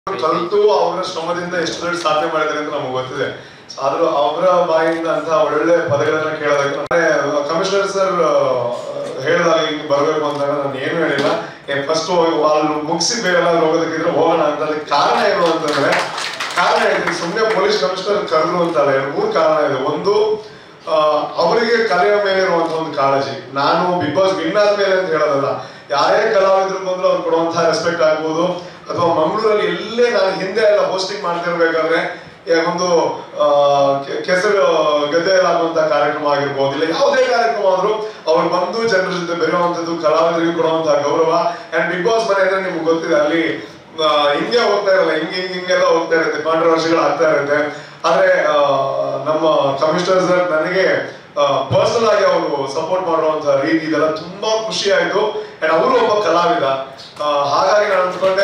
ಕಲಿತು ಅವರ ಶ್ರಮದಿಂದ ಎಷ್ಟು ದೊಡ್ಡ ಸಾಧನೆ ಮಾಡಿದ್ದಾರೆ ಅಂತ ನಮ್ಗೆ ಗೊತ್ತಿದೆ ಆದ್ರೂ ಅವರ ಬಾಯಿಂದ ಅಂತ ಒಳ್ಳೊಳ್ಳೆ ಪದಗಳನ್ನ ಕೇಳೋದಕ್ಕೆ ಅಂದ್ರೆ ಕಮಿಷನರ್ ಸರ್ ಹೇಳಿದಾಗ ಹಿಂಗ್ ಬರ್ಬೇಕು ಅಂತ ನಾನು ಏನು ಹೇಳಿಲ್ಲ ಫಸ್ಟ್ ಅಲ್ಲಿ ಮುಗಿಸಿ ಬೇರೆ ಹೋಗೋದಕ್ಕಿದ್ರೆ ಹೋಗೋಣ ಅಂತ ಅದಕ್ಕೆ ಕಾರಣ ಏನು ಅಂತಂದ್ರೆ ಕಾರಣ ಹೇಳ್ತೀನಿ ಸುಮ್ಮನೆ ಪೊಲೀಸ್ ಕಮಿಷನರ್ ಕರೆದ್ರು ಅಂತಲ್ಲ ಎರಡು ಮೂರು ಕಾರಣ ಇದೆ ಒಂದು ಆ, ಅವರಿಗೆ ಕಲೆಯ ಮೇಲೆ ಇರುವಂತಹ ಒಂದು ಕಾಳಜಿ ನಾನು ಬಿಗ್ ಬಾಸ್ ವಿನ್ ಆದ್ಮೇಲೆ ಅಂತ ಹೇಳೋದಲ್ಲ ಯಾರೇ ಕಲಾವಿದರು ಬಂದ್ರು ಅವ್ರು ಕೊಡುವಂತಹ ರೆಸ್ಪೆಕ್ಟ್ ಆಗ್ಬೋದು ಅಥವಾ ಮಂಗಳೂರಲ್ಲಿ ಎಲ್ಲೇ ನಾನು ಹಿಂದೆ ಎಲ್ಲ ಹೋಸ್ಟಿಂಗ್ ಮಾಡ್ತಿರ್ಬೇಕಾದ್ರೆ ಈ ಒಂದು ಆ, ಕೆ- ಕೆಸರು ಗದ್ದೆಯಲ್ಲಾಗುವಂತ ಕಾರ್ಯಕ್ರಮ ಆಗಿರ್ಬೋದು ಇಲ್ಲ ಯಾವುದೇ ಕಾರ್ಯಕ್ರಮ ಆದ್ರೂ ಅವ್ರು ಬಂದು ಜನರ ಜೊತೆ ಬೆರೆಯುವಂಥದ್ದು ಕಲಾವಿದರಿಗೆ ಕೊಡುವಂತಹ ಗೌರವ ಅಂಡ್ ಬಿಗ್ ಬಾಸ್ ಮನೆ ಅಂದ್ರೆ ನಿಮ್ಗೆ ಗೊತ್ತಿದೆ ಅಲ್ಲಿ ಆ, ಹಿಂಗೆ ಹೋಗ್ತಾ ಇರಲ್ಲ ಹಿಂಗೆ ಹಿಂಗೆ ಹಿಂಗೆಲ್ಲ ಹೋಗ್ತಾ ಇರುತ್ತೆ ಕಾಂಟ್ರವರ್ಸಿಗಳು ಆಗ್ತಾ ಇರುತ್ತೆ ಆದ್ರೆ ಆ, ನಮ್ಮ ಕಮಿಷನರ್ ಸರ್ ನನಗೆ ಪರ್ಸನಲ್ ಆಗಿ ಅವರು ಸಪೋರ್ಟ್ ಮಾಡುವಂತ ರೀತಿ ಇದೆಲ್ಲ ತುಂಬಾ ಖುಷಿ ಆಯ್ತು ಅಂಡ್ ಅವರು ಒಬ್ಬ ಕಲಾವಿದ ಆ, ಹಾಗಾಗಿ ನಾನು ಅನ್ಕೊಂಡೆ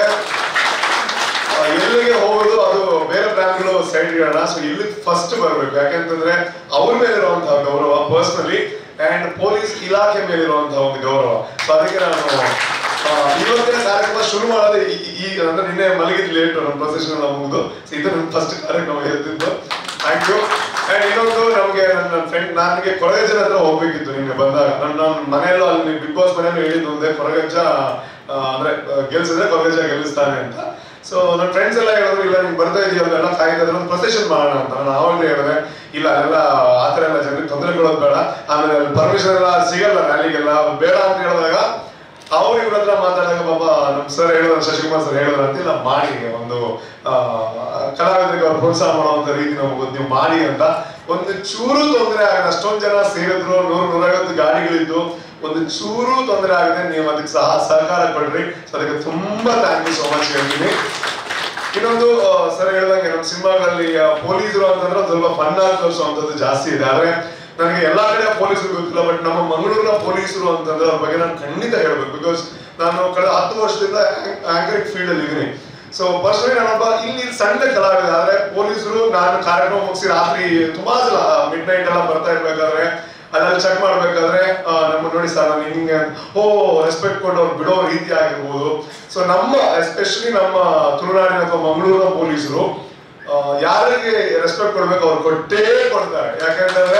ಆ, ಎಲ್ಲಿಗೆ ಹೋಗೋದು ಅದು ಬೇರೆ ಬ್ರ್ಯಾಂಡ್ಗಳು ಸೈಡ್ ಇಡೋಣ ಸೊ ಇಲ್ಲಿ ಫಸ್ಟ್ ಬರ್ಬೇಕು ಯಾಕೆಂತಂದ್ರೆ ಅವ್ರ ಮೇಲೆ ಇರುವಂತಹ ಗೌರವ ಪರ್ಸನಲಿ ಅಂಡ್ ಪೊಲೀಸ್ ಇಲಾಖೆ ಮೇಲೆ ಇರುವಂತಹ ಒಂದು ಗೌರವ ಸೊ ಅದಕ್ಕೆ ನಾನು ಆ, ಇವತ್ತಿನ ಕಾರ್ಯಕ್ರಮ ಶುರು ಮಾಡೋದು ಈ- ಈ- ಈ ಅಂದ್ರೆ ನಿನ್ನೆ ಮಲಗಿದ್ ಲೇಟ್ ನಮ್ಮ ಪ್ರೊಸೆಷನ್ ಎಲ್ಲ ಮುಗಿದು ಸೊ ಇದು ನನ್ನ ಫಸ್ಟ್ ಕಾರ್ಯಕ್ರಮ ಇರ್ತಿದ್ದು ಥ್ಯಾಂಕ್ ಯು ಅಂಡ್ ಇನ್ನೊಂದು ನಮಗೆ ನನ್ನ ಫ್ರೆಂಡ್ ನನಗೆ ಕೊರಗಜ್ಜನ ಹತ್ರ ಹೋಗ್ಬೇಕಿತ್ತು ನಿನ್ನೆ ಬಂದಾಗ ನನ್ನ ನನ್ನ ಮನೆಯಲ್ಲೂ ಅಲ್ಲಿ ಬಿಗ್ ಬಾಸ್ ಮನೆಯಲ್ಲೂ ಹೇಳಿದ್ದು ಒಂದೇ ಕೊರಗಜ್ಜ ಆ, ಅಂದ್ರೆ ಆ, ಗೆಲ್ಸಿದ್ರೆ ಕೊರಗಜ್ಜ ಗೆಲ್ಲಿಸ್ತಾನೆ ಅಂತ ಸೊ ನನ್ನ ಫ್ರೆಂಡ್ಸ್ ಎಲ್ಲ ಹೇಳಿದ್ರು ಇಲ್ಲ ನಿಮ್ಗೆ ಬರ್ತಾ ಇದೆಯಲ್ಲ ಎಲ್ಲ ಕಾಯ್ತಾ ಇದ್ರೆ ಒಂದು ಪ್ರೊಸೆಷನ್ ಮಾಡೋಣ ಅಂತ ನಾನು ಆವಾಗಲೇ ಹೇಳಿದೆ ಇಲ್ಲ ಅಲ್ಲೆಲ್ಲ ಆ ಥರ ಎಲ್ಲ ಜನರಿಗೆ ತೊಂದರೆ ಕೊಡೋದು ಬೇಡ ಆಮೇಲೆ ಅಲ್ಲಿ ಪರ್ಮಿಷನ್ ಎಲ್ಲ ಸಿಗಲ್ಲ ರ್ಯಾಲಿಗೆಲ್ಲ ಬೇಡ ಅಂತ ಹೇಳಿದಾಗ ಅವ್ರು ಇವ್ರ ಹತ್ರ ಮಾತಾಡಿದಾಗ ಪಾಪ ನಮ್ ಸರ್ ಹೇಳಿದ್ರು ಶಶಿಕುಮಾರ್ ಸರ್ ಹೇಳಿದ್ರು ಅಂತ ಇಲ್ಲ ಮಾಡಿ ಒಂದು ಆ, ಕಲಾವಿದರಿಗೆ ಅವ್ರು ಪ್ರೋತ್ಸಾಹ ಮಾಡುವಂತ ರೀತಿ ನಮ್ಗೆ ಗೊತ್ತು ನೀವು ಮಾಡಿ ಅಂತ ಒಂದು ಚೂರು ತೊಂದರೆ ಆಗದ ಅಷ್ಟೊಂದು ಜನ ಸೇರಿದ್ರು ನೂರ ನೂರೈವತ್ತು ಗಾಡಿಗಳಿದ್ದು ಒಂದು ಚೂರು ತೊಂದರೆ ಆಗದೆ ನೀವು ಅದಕ್ಕೆ ಸಹ ಸಹಕಾರ ಕೊಡ್ರಿ ಸೊ ಅದಕ್ಕೆ ತುಂಬಾ ಥ್ಯಾಂಕ್ ಯು ಸೋ ಮಚ್ ಹೇಳ್ತೀನಿ ಇನ್ನೊಂದು ಸರ್ ಹೇಳ್ದಂಗೆ ನಮ್ಮ ಸಿನಿಮಾಗಳಲ್ಲಿ ಪೊಲೀಸರು ಅಂತಂದ್ರೆ ಒಂದ್ ಸ್ವಲ್ಪ ಫನ್ ಆಗಿ ತೋರಿಸುವಂಥದ್ದು ಜಾಸ್ತಿ ಇದೆ ಆದ್ರೆ ನನಗೆ ಎಲ್ಲಾ ಕಡೆ ಪೊಲೀಸರು ಗೊತ್ತಿಲ್ಲ ಬಟ್ ನಮ್ಮ ಮಂಗಳೂರಿನ ಪೊಲೀಸರು ಅಂತಂದ್ರೆ ಅವ್ರ ಬಗ್ಗೆ ನಾನು ಖಂಡಿತ ಹೇಳ್ಬೇಕು ಬಿಕಾಸ್ ನಾನು ಕಳೆದ ಹತ್ತು ವರ್ಷದಿಂದ ಆಂಕರಿಂಗ್ ಫೀಲ್ಡ್ ಅಲ್ಲಿ ಇದ್ದೀನಿ ಸೊ ಪರ್ಸನಲಿ ನಾನೊಬ್ಬ ಇಲ್ಲಿ ಸಣ್ಣ ಕಲಾವಿದ ಆದ್ರೆ ಪೊಲೀಸರು ನಾನು ಕಾರ್ಯಕ್ರಮ ಮುಗಿಸಿ ರಾತ್ರಿ ತುಂಬಾ ಸಲ ಮಿಡ್ ನೈಟ್ ಎಲ್ಲ ಬರ್ತಾ ಇರ್ಬೇಕಾದ್ರೆ ಅದ್ರಲ್ಲಿ ಚೆಕ್ ಮಾಡ್ಬೇಕಾದ್ರೆ ಆ, ನಮ್ಮ ನೋಡಿ ಸರ್ ನಾನು ಹಿಂಗೆ ಓ ರೆಸ್ಪೆಕ್ಟ್ ಕೊಟ್ಟು ಅವ್ರು ಬಿಡೋ ರೀತಿ ಆಗಿರ್ಬೋದು ಸೊ ನಮ್ಮ ಎಸ್ಪೆಷಲಿ ನಮ್ಮ ತುಳುನಾಡಿನ ಅಥವಾ ಮಂಗಳೂರಿನ ಪೊಲೀಸರು ಆ, ಯಾರಿಗೆ ರೆಸ್ಪೆಕ್ಟ್ ಕೊಡ್ಬೇಕು ಅವ್ರು ಕೊಟ್ಟೇ ಕೊಡ್ತಾರೆ ಯಾಕಂತಂದ್ರೆ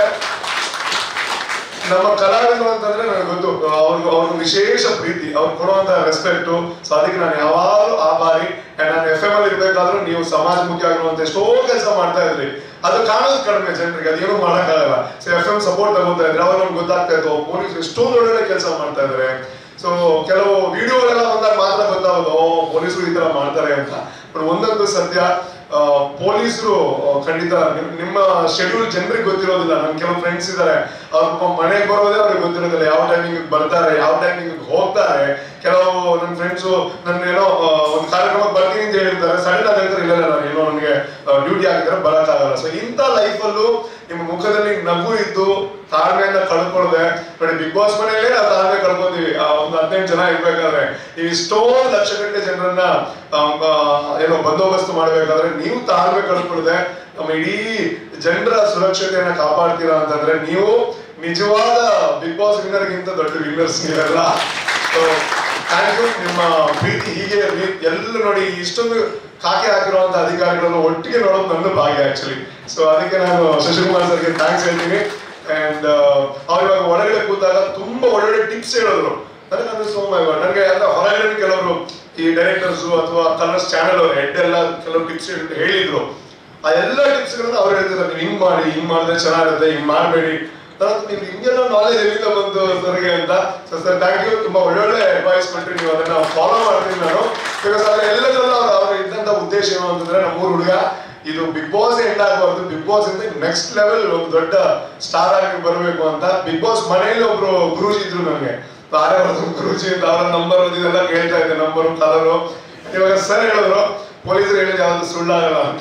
ನಮ್ಮ ಕಲಾವಿದರು ಅಂತಂದ್ರೆ ನನಗೆ ಗೊತ್ತು ಅವ್ರಿಗೆ ಅವ್ರಿಗೆ ವಿಶೇಷ ಪ್ರೀತಿ ಅವ್ರು ಕೊಡುವಂತ ರೆಸ್ಪೆಕ್ಟ್ ಸೊ ಅದಕ್ಕೆ ನಾನು ಯಾವಾಗಲೂ ಆಭಾರಿ And ನಾನು ಎಫ್ ಎಂ ಅಲ್ಲಿ ಇರ್ಬೇಕಾದ್ರೂ ನೀವು ಸಮಾಜಮುಖಿ ಆಗಿರುವಂತ ಎಷ್ಟೋ ಕೆಲಸ ಮಾಡ್ತಾ ಇದ್ರಿ ಅದು ಕಾಣೋದು ಕಡಿಮೆ ಜನರಿಗೆ ಅದೇನು ಮಾಡಕ್ಕಾಗಲ್ಲ ಸೊ ಎಫ್ ಎಂ ಸಪೋರ್ಟ್ ತಗೋತಾ ಇದ್ರೆ ಅವಾಗ ನಮ್ಗೆ ಗೊತ್ತಾಗ್ತಾ ಇತ್ತು ಪೊಲೀಸ್ ಎಷ್ಟೊಂದು ಒಳ್ಳೊಳ್ಳೆ ಕೆಲಸ ಮಾಡ್ತಾ ಇದಾರೆ ಸೊ ಕೆಲವು ವಿಡಿಯೋಗಳೆಲ್ಲ ಬಂದಾಗ ಮಾತ್ರ ಗೊತ್ತಾಗೋದು ಓ ಪೊಲೀಸರು ಈ ತರ ಮಾಡ್ತಾರೆ ಅಂತ ಬಟ್ ಒಂದೊಂದು ಸತ್ಯ ಆ, ಪೊಲೀಸರು ಆ, ಖಂಡಿತ ನಿಮ್- ನಿಮ್ಮ ಶೆಡ್ಯೂಲ್ ಜನರಿಗೆ ಗೊತ್ತಿರೋದಿಲ್ಲ ನನ್ ಕೆಲವು ಫ್ರೆಂಡ್ಸ್ ಇದ್ದಾರೆ ಅವ್ರ ಪಾಪ ಮನೆಗೆ ಬರೋದೇ ಅವ್ರಿಗೆ ಗೊತ್ತಿರೋದಿಲ್ಲ ಯಾವ ಟೈಮಿಂಗ್ ಬರ್ತಾರೆ ಯಾವ ಟೈಮಿಂಗ್ ಹೋಗ್ತಾರೆ ಕೆಲವು ನನ್ನ ಫ್ರೆಂಡ್ಸು ನನ್ನ ಏನೋ ಆ, ಒಂದು ಕಾರ್ಯಕ್ರಮಕ್ಕೆ ಬರ್ತೀನಿ ಅಂತ ಹೇಳಿರ್ತಾರೆ ಸಡನ್ ಆಗಿ ಹೇಳ್ತಾರೆ ಇಲ್ಲ ಇಲ್ಲ, ನಾನು ಏನೋ ನನಗೆ ಡ್ಯೂಟಿ ಆಗಿದ್ರೆ ಬರಕ್ಕಾಗಲ್ಲ ಸೊ ಇಂಥ ಲೈಫಲ್ಲೂ ನಿಮ್ಮ ಮುಖದಲ್ಲಿ ನಗು ಇದ್ದು ತಾಳ್ಮೆಯನ್ನ ಕಳ್ಕೊಳ್ಳದೆ ನೋಡಿ ಬಿಗ್ ಬಾಸ್ ಮನೆಯಲ್ಲೇ ನಾವು ತಾಳ್ಮೆ ಕಳ್ಕೊಂತೀವಿ ಆ ಒಂದು ಹದಿನೆಂಟು ಜನ ಇರ್ಬೇಕಾದ್ರೆ ನೀವು ಇಷ್ಟೊಂದು ಲಕ್ಷ ಗಂಟೆ ಜನರನ್ನ ಆ, ಆ, ಏನೋ ಬಂದೋಬಸ್ತ್ ಮಾಡ್ಬೇಕಾದ್ರೆ ನೀವು ತಾಳ್ಮೆ ಕಳ್ಕೊಳ್ಳದೆ ನಮ್ಮ ಇಡೀ ಜನರ ಸುರಕ್ಷತೆಯನ್ನ ಕಾಪಾಡ್ತೀರಾ ಅಂತಂದ್ರೆ ನೀವು ನಿಜವಾದ ಬಿಗ್ ಬಾಸ್ ವಿನ್ನರ್ಗಿಂತ ದೊಡ್ಡ ವಿನ್ನರ್ಸ್ ನೀವೆಲ್ಲ ಸೊ ಥ್ಯಾಂಕ್ ಯು ನಿಮ್ಮ ಪ್ರೀತಿ ಹೀಗೆ ಇರ್ಲಿ ಎಲ್ಲ ನೋಡಿ ಇಷ್ಟೊಂದು ಕಾಕೆ ಹಾಕಿರುವಂತ ಅಧಿಕಾರಿಗಳನ್ನು ಒಟ್ಟಿಗೆ ನೋಡೋದು ನನ್ನ ಭಾಗ್ಯ ಆಕ್ಚುಲಿ ಸೊ ಅದಕ್ಕೆ ನಾನು ಶಶಿಕುಮಾರ್ ಸರ್ಗೆ ಥ್ಯಾಂಕ್ಸ್ ಹೇಳ್ತೀನಿ ಅಂಡ್ ಅವ್ರು ಇವಾಗ ಒಳಗಡೆ ಕೂತಾಗ ತುಂಬಾ ಒಳ್ಳೊಳ್ಳೆ ಟಿಪ್ಸ್ ಹೇಳಿದ್ರು ನನಗೆ ಅಂದ್ರೆ ಸೋಮ ನನಗೆ ಅಂದ್ರೆ ಹೊರಗಡೆ ಕೆಲವರು ಈ ಡೈರೆಕ್ಟರ್ಸ್ ಅಥವಾ ಕಲರ್ಸ್ ಚಾನೆಲ್ ಅವ್ರ ಹೆಡ್ ಎಲ್ಲ ಕೆಲವು ಟಿಪ್ಸ್ ಹೇಳಿದ್ರು ಆ ಎಲ್ಲ ಟಿಪ್ಸ್ ಗಳನ್ನ ಅವ್ರು ಹೇಳ್ತಿದ್ದಾರೆ ನೀವು ಹಿಂಗ್ ಮಾಡಿ ಹಿಂಗ್ ಮಾಡಿದ್ರೆ ಚೆನ್ನಾಗಿರುತ್ತೆ ಹಿಂಗ್ ಮಾಡಬೇಡಿ ನೀವು ಹಿಂಗೆಲ್ಲ ನಾಲೆಜ್ ಎಲ್ಲಿಂದ ಬಂತು ಸರ್ಗೆ ಅಂತ ಸೊ ಸರ್ ಥ್ಯಾಂಕ್ ಯು ತುಂಬಾ ಒಳ್ಳೊಳ್ಳೆ ಅಡ್ವೈಸ್ ಕೊಟ್ರಿ ನೀವು ಅದನ್ನ ಫಾಲೋ ಮಾಡ್ತೀನಿ ನಾನು ಬಿಕಾಸ್ ಅದ್ರ ಎಲ್ಲದರಲ್ಲೂ ಅವ್ರು ಅವ್ರ ಇದ್ದಂತ ಉದ್ದೇಶ ಏನು ಅಂತಂದ್ರೆ ನಮ್ಮೂರು ಹುಡುಗ ಇದು ಬಿಗ್ ಬಾಸ್ ಎಂಡ್ ಆಗಬಾರ್ದು ಬಿಗ್ ಬಾಸ್ ಇಂದ ನೆಕ್ಸ್ಟ್ ಲೆವೆಲ್ ಒಂದು ದೊಡ್ಡ ಸ್ಟಾರ್ ಆಗಿ ಬರಬೇಕು ಅಂತ ಬಿಗ್ ಬಾಸ್ ಮನೆಯಲ್ಲಿ ಒಬ್ರು ಗುರೂಜಿ ಇದ್ರು ನನಗೆ ಆರ್ಯವರ್ಧನ್ ಗುರೂಜಿ ಅಂತ ಅವರ ನಂಬರ್ ಇದೆಲ್ಲ ಕೇಳ್ತಾ ಇದ್ದೆ ನಂಬರು ಕಲರು ಇವಾಗ ಸರ್ ಹೇಳಿದ್ರು ಪೊಲೀಸರು ಹೇಳಿದ ಯಾವ್ದು ಸುಳ್ಳಾಗಲ್ಲ ಅಂತ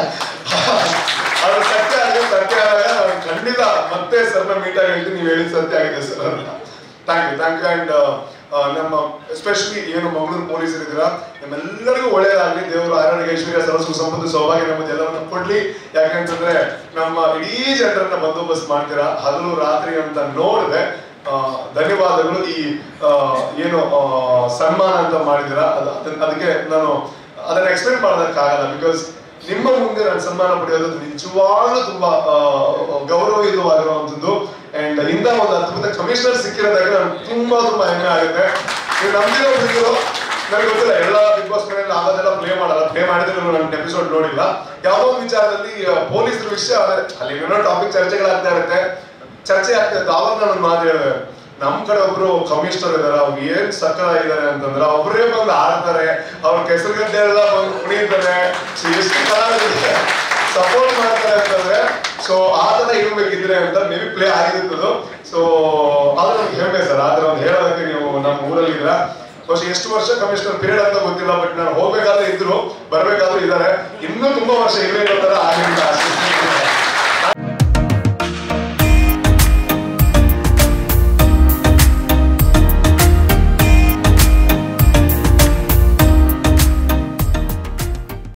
ಅದು ಸತ್ಯ ಆಗಿದೆ ಸತ್ಯ ಆದಾಗ ನಾನು ಖಂಡಿತ ಮತ್ತೆ ಸರ್ನ ಮೀಟ್ ಆಗಿ ಹೇಳ್ತೀನಿ ನೀವು ಹೇಳಿದ ಸತ್ಯ ಆಗಿದೆ ಸರ್ ಅಂತ thank you thank you and ನಮ್ಮ ಎಸ್ಪೆಷಲಿ ಏನು ಮಂಗಳೂರು ಪೊಲೀಸರು ಇದ್ದೀರಾ ನಿಮ್ಮೆಲ್ಲರಿಗೂ ಒಳ್ಳೆಯದಾಗಲಿ ದೇವರು ಆರೋಗ್ಯ ಐಶ್ವರ್ಯ ಸರಸ್ವ ಸಂಪತ್ತು ಸೌಭಾಗ್ಯ ನಮ್ಮದು ಎಲ್ಲವನ್ನು ಕೊಡ್ಲಿ ಯಾಕಂತಂದ್ರೆ ನಮ್ಮ ಇಡೀ ಜನರನ್ನ ಬಂದೋಬಸ್ತ್ ಮಾಡ್ತೀರಾ ಹಗಲು ರಾತ್ರಿ ಅಂತ ನೋಡಿದೆ ಆ, ಧನ್ಯವಾದಗಳು ಈ ಆ, ಏನು ಆ, ಸನ್ಮಾನ ಅಂತ ಮಾಡಿದ್ದೀರಾ ಅದು ಅದನ್ನ- ಅದಕ್ಕೆ ನಾನು ಅದನ್ನ ಎಕ್ಸ್ಪ್ಲೇನ್ ಮಾಡೋದಕ್ಕಾಗಲ್ಲ ಬಿಕಾಸ್ ನಿಮ್ಮ ಮುಂದೆ ನಾನು ಸನ್ಮಾನ ಪಡೆಯೋದು ನಿಜವಾಗ್ಲೂ ತುಂಬಾ ಆ, ಗೌರವಯುತವಾಗಿರುವಂಥದ್ದು ಅಂಡ್ ಇಂದ ಒಂದು ಅದ್ಭುತ ಕಮಿಷನರ್ ಸಿಕ್ಕಿರೋದಾಗ ನಾನು ತುಂಬಾ ತುಂಬಾ ಹೆಮ್ಮೆ ಆಗುತ್ತೆ ನೀವು ನಂಬಿರೋ ಬಿಟ್ಟಿರೋ ನನಗೆ ಗೊತ್ತಿಲ್ಲ ಎಲ್ಲ ಬಿಗ್ ಬಾಸ್ ಮನೆಯಲ್ಲಿ ಆಗೋದೆಲ್ಲ ಪ್ಲೇ ಮಾಡಲ್ಲ ಪ್ಲೇ ಮಾಡಿದ್ರೆ ನನ್ನ ಎಪಿಸೋಡ್ ನೋಡಿಲ್ಲ ಯಾವುದೋ ಒಂದು ವಿಚಾರದಲ್ಲಿ ಪೊಲೀಸರ ವಿಷಯ ಆದ್ರೆ ಅಲ್ಲಿ ಏನೋ ಟಾಪಿಕ್ ಚರ್ಚೆಗಳಾಗ್ತಾ ಇರುತ್ತೆ ಚರ್ಚೆ ಆಗ್ತಾ ಇತ್ತು ಆವಾಗ ನಾನು ಮಾತು ಹೇಳಿದೆ ನಮ್ ಕಡೆ ಒಬ್ರು ಕಮಿಷನರ್ ಇದಾರೆ ಅವ್ರು ಏನ್ ಸಕ್ಕರಾಗಿದ್ದಾರೆ ಅಂತಂದ್ರೆ ಒಬ್ಬರೇ ಬಂದು ಆಡ್ತಾರೆ ಅವ್ರ ಕೆಸರುಗದ್ದೆ ಎಲ್ಲ ಬಂದು ಕುಣಿತಾರೆ So, ಎಷ್ಟು ಕಲಾವಿದರಿಗೆ ಸಪೋರ್ಟ್ ಮಾಡ್ತಾರೆ ಅಂತಂದ್ರೆ ಸೊ ಆ ತರ ಇರ್ಬೇಕಿದ್ರೆ ಅಂತ ಮೇ ಬಿ ಪ್ಲೇ ಆಗಿರುತ್ತದು ಸೊ ಆದ್ರೆ ನಮ್ಗೆ ಹೆಮ್ಮೆ ಸರ್ ಆದ್ರೆ ಒಂದು ಹೇಳೋದಕ್ಕೆ ನೀವು ನಮ್ಮ ಊರಲ್ಲಿ ಇದ್ರ ಬಹುಶಃ ಎಷ್ಟು ವರ್ಷ ಕಮಿಷನರ್ ಪೀರಿಯಡ್ ಅಂತ ಗೊತ್ತಿಲ್ಲ ಬಟ್ ನಾನು ಹೋಗ್ಬೇಕಾದ್ರೆ ಇದ್ರು ಬರ್ಬೇಕಾದ್ರೂ ಇದ್ದಾರೆ ಇನ್ನೂ ತುಂಬಾ ವರ್ಷ ಇರಬೇಕು ತರ ಆಗಿಲ್ಲ